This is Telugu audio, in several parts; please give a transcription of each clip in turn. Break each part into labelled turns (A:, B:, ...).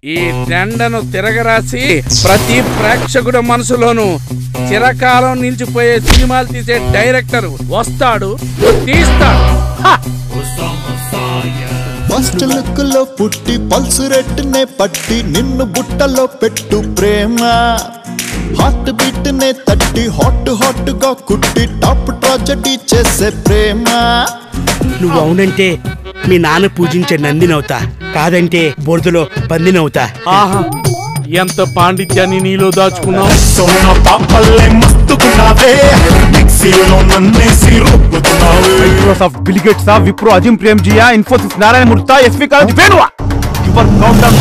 A: ఈ టెండను తిరగరాసి ప్రతి ప్రేక్షకుడి మనసులోనూ చిరకాలం నిలిచిపోయే సినిమాలు తీసే డైరెక్టర్ వస్తాడు తీస్తాడు హ!
B: ఫస్ట్ లుక్ లో పుట్టి పల్సు రెట్టునే పట్టి నిన్ను బుట్టలో పెట్టు ప్రేమ హార్ట్ బీట్ నే తట్టి హాట్ హాట్ గా కుట్టి టాప్ ట్రాజడీ చేసే ప్రేమ
C: నువ్వు అవునంటే మీ నాన్న పూజించే నందినవుతా కాదంటే బొరదలో పందినవుతా
A: ఆహా ఎంత పాండిత్యాన్ని నీలో దాచుకున్నావు
D: సోన పాపల్లే మస్తుకున్నావే మిక్సీలో నన్నేసి రుబ్బుతున్నావే
E: మైక్రోసాఫ్ట్ బిలిగేట్సా విప్రో అజిం ప్రేమ్జియా ఇన్ఫోసిస్ నారాయణ మూర్త ఎస్వి కాలేజ్ వేణువా యువర్ కౌంట్ డౌన్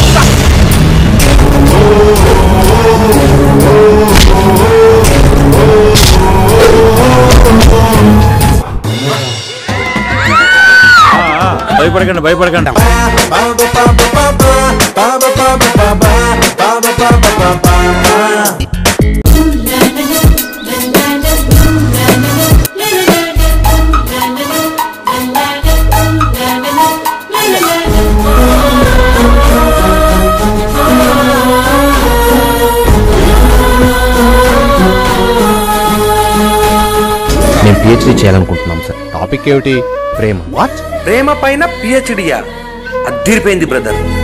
A: భయపడకండి భయపడకండి
F: మేము పిహెచ్డీ చేయాలనుకుంటున్నాం సార్ టాపిక్ ఏమిటి ప్రేమ వాట్
G: ప్రేమ పైన పిహెచ్డియా అద్దరిపోయింది బ్రదర్